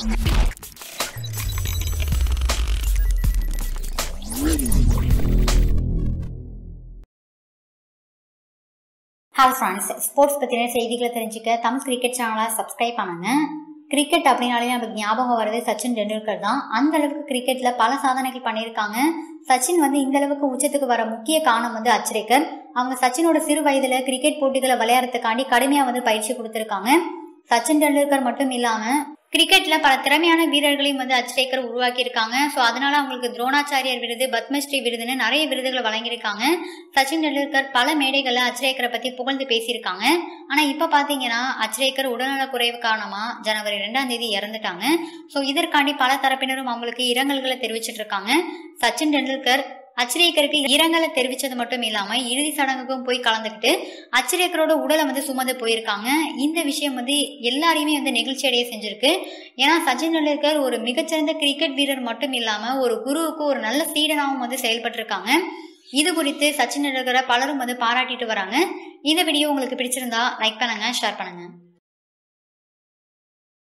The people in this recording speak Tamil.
ஹலோ ஃப்ரெண்ட்ஸ் ஸ்போர்ட்ஸ் பற்றின செய்திகளை தெரிஞ்சுக்க தமிழ் கிரிக்கெட் சேனலை சப்ஸ்கிரைப் பண்ணுங்க கிரிக்கெட் அப்படின்னாலே நமக்கு ஞாபகம் வர்றது சச்சின் டெண்டுல்கர் தான் அந்த அளவுக்கு கிரிக்கெட்டில் பல சாதனைகள் பண்ணியிருக்காங்க சச்சின் வந்து இந்த அளவுக்கு உச்சத்துக்கு வர முக்கிய காரணம் வந்து அச்ரேக்கர் அவங்க சச்சினோட சிறு வயதுல கிரிக்கெட் போட்டிகளை விளையாடுறதுக்காண்டி கடுமையாக வந்து பயிற்சி கொடுத்துருக்காங்க சச்சின் டெண்டுல்கர் மட்டும் இல்லாமல் கிரிக்கெட்ல பல திறமையான வீரர்களையும் வந்து அச்ரேக்கர் உருவாக்கி இருக்காங்க ஸோ அதனால அவங்களுக்கு துரோணாச்சாரியர் விருது பத்மஸ்ரீ விருதுன்னு நிறைய விருதுகளை வழங்கியிருக்காங்க சச்சின் டெண்டுல்கர் பல மேடைகளில் அச்ரேக்கரை பத்தி புகழ்ந்து பேசியிருக்காங்க ஆனா இப்ப பாத்தீங்கன்னா அச்ரேக்கர் உடல்நலக் குறைவு காரணமா ஜனவரி ரெண்டாம் தேதி இறந்துட்டாங்க ஸோ இதற்காண்டி பல தரப்பினரும் அவங்களுக்கு இரங்கல்களை தெரிவிச்சிட்டு இருக்காங்க சச்சின் டெண்டுல்கர் அச்சிரேக்கருக்கு இரங்கலை தெரிவிச்சது மட்டும் இல்லாம இறுதி சடங்குக்கும் போய் கலந்துக்கிட்டு அச்சிரேக்கரோட உடலை வந்து சுமந்து போயிருக்காங்க இந்த விஷயம் வந்து எல்லாரையுமே வந்து நெகிழ்ச்சி அடைய செஞ்சிருக்கு ஏன்னா சச்சின் டெண்டுல்கர் ஒரு மிகச்சிறந்த கிரிக்கெட் வீரர் மட்டும் இல்லாம ஒரு குருவுக்கு ஒரு நல்ல சீடனாகவும் வந்து செயல்பட்டிருக்காங்க இது குறித்து சச்சின் டெண்டுல்கரை பலரும் வந்து பாராட்டிட்டு வராங்க இந்த வீடியோ உங்களுக்கு பிடிச்சிருந்தா லைக் பண்ணுங்க ஷேர் பண்ணுங்க